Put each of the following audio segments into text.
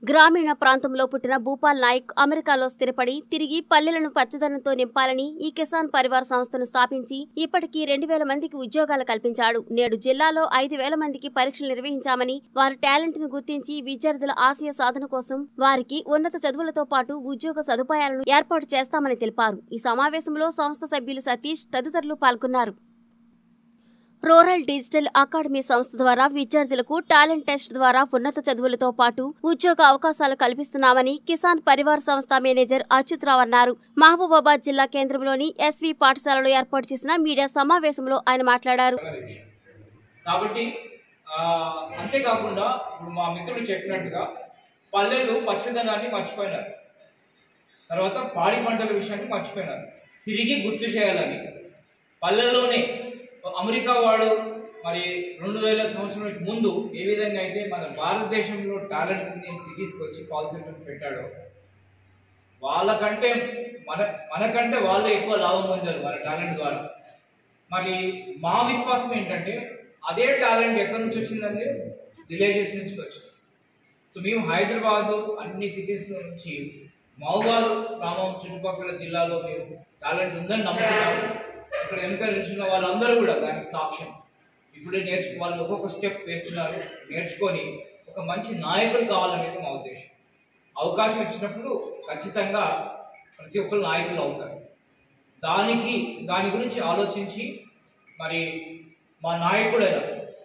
గ్రామీణ ప్రాంతంలో పుట్టిన భూపాల్ నాయక్ అమెరికాలో స్థిరపడి తిరిగి పల్లెలను పచ్చదనంతో నింపాలని ఈ కిసాన్ పరివార్ సంస్థను స్థాపించి ఇప్పటికీ రెండు వేల మందికి ఉద్యోగాలు కల్పించాడు నేడు జిల్లాలో ఐదు వేల మందికి పరీక్షలు నిర్వహించామని వారి టాలెంట్ ను గుర్తించి విద్యార్థుల ఆశయ సాధన కోసం వారికి ఉన్నత చదువులతో పాటు ఉద్యోగ సదుపాయాలను ఏర్పాటు చేస్తామని తెలిపారు ఈ సమావేశంలో సంస్థ సభ్యులు సతీష్ తదితరులు పాల్గొన్నారు రూరల్ డిజిటల్ అకాడమీ సంస్థ ద్వారా విద్యార్థులకు టాలెంట్ టెస్ట్ ద్వారా ఉన్నత చదువులతో పాటు ఉద్యోగ అవకాశాలు కల్పిస్తున్నామని కిసాన్ పరివార్ సంస్థ మేనేజర్ అచ్యుతరావు అన్నారు మహబూబాబాద్ జిల్లా కేంద్రంలోని ఎస్వి పాఠశాలలో ఏర్పాటు చేసిన మీడియా సమావేశంలో ఆయన మాట్లాడారు కాబట్టి ఆ, అంతేకాకుండా ఇప్పుడు మా మిత్రుడు చెప్పినట్టుగా పల్లెలు పచ్చదనాన్ని మర్చిపోయినారు తర్వాత పాడి పంటల విషయాన్ని మర్చిపోయినారు తిరిగి గుర్తు చేయాలని పల్లెల్లోనే అమెరికా వాడు మరి రెండు వేల సంవత్సరాలకు ముందు ఏ విధంగా అయితే మన భారతదేశంలో టాలెంట్ ఉంది సిటీస్కి వచ్చి కాల్ సెంటర్స్ పెట్టాడో వాళ్ళకంటే మన మనకంటే వాళ్ళు ఎక్కువ లాభం పొందారు మన టాలెంట్ ద్వారా మరి మా విశ్వాసం ఏంటంటే అదే టాలెంట్ ఎక్కడి నుంచి వచ్చిందంటే విలేజెస్ నుంచి వచ్చింది సో మేము హైదరాబాద్ అన్ని సిటీస్ నుంచి మహబాద్ గ్రామం చుట్టుపక్కల జిల్లాలో మేము టాలెంట్ ఉందని నమ్ముతున్నాము ఇక్కడ వెనుక నిల్చున్న వాళ్ళందరూ కూడా దానికి సాక్ష్యం ఇప్పుడే నేర్చుకు వాళ్ళు ఒక్కొక్క స్టెప్ వేస్తున్నారు నేర్చుకొని ఒక మంచి నాయకులు కావాలనేది మా ఉద్దేశం అవకాశం ఇచ్చినప్పుడు ఖచ్చితంగా ప్రతి ఒక్కరు నాయకులు అవుతారు దానికి దాని గురించి ఆలోచించి మరి మా నాయకుడైన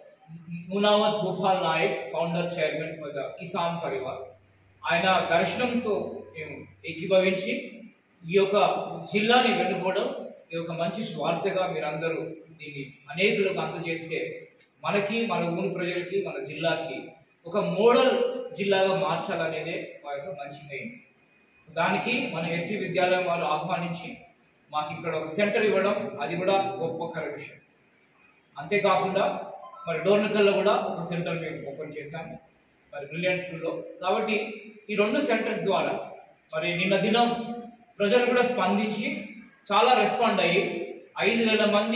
Munavath Bhupal Naik founder chairman for the Kisan Parivar ఆయన దర్శనంతో మేము ఏకీభవించి ఈ యొక్క జిల్లాని వెన్నుకోవడం ఇది ఒక మంచి స్వార్థగా మీరందరూ దీన్ని అనేకులకు అందజేస్తే మనకి మన ఊరి ప్రజలకి మన జిల్లాకి ఒక మోడల్ జిల్లాగా మార్చాలనేదే మా యొక్క మంచి మెయిన్ దానికి మన ఎస్సీ విద్యాలయం వారు ఆహ్వానించి మాకు ఇక్కడ ఒక సెంటర్ ఇవ్వడం అది కూడా గొప్పకర విషయం అంతేకాకుండా మరి డోర్నకల్లో కూడా ఒక సెంటర్ మేము ఓపెన్ చేశాము మరి బ్రిలియంట్ స్కూల్లో కాబట్టి ఈ రెండు సెంటర్స్ ద్వారా మరి నిన్న దినం ప్రజలు కూడా స్పందించి చాలా రెస్పాండ్ అయ్యి ఐదు వేల మంది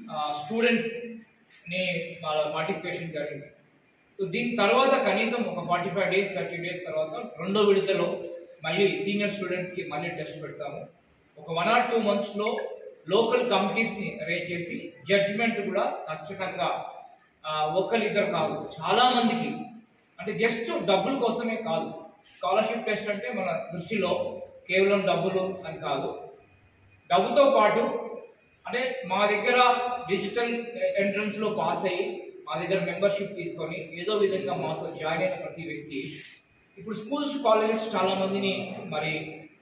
స్టూడెంట్స్ని వాళ్ళ పార్టిసిపేషన్ జరిగింది సో దీని తర్వాత కనీసం ఒక forty five days thirty days తర్వాత రెండో విడతలో మళ్ళీ సీనియర్ స్టూడెంట్స్కి మళ్ళీ టెస్ట్ పెడతాము ఒక వన్ ఆర్ టూ మంత్స్లో లోకల్ కమిటీస్ని అరేంజ్ చేసి జడ్జిమెంట్ కూడా ఖచ్చితంగా ఆ, ఒక్కరిద్దరు కాదు చాలా మందికి అంటే జస్ట్ డబ్బుల కోసమే కాదు స్కాలర్షిప్ టెస్ట్ అంటే మన దృష్టిలో కేవలం డబ్బులు అని కాదు డబ్బుతో పాటు అంటే మా దగ్గర డిజిటల్ ఎంట్రన్స్లో పాస్ అయ్యి మా దగ్గర మెంబర్షిప్ తీసుకొని ఏదో విధంగా మాతో జాయిన్ అయిన ప్రతి వ్యక్తి ఇప్పుడు స్కూల్స్ కాలేజెస్ చాలా మందిని మరి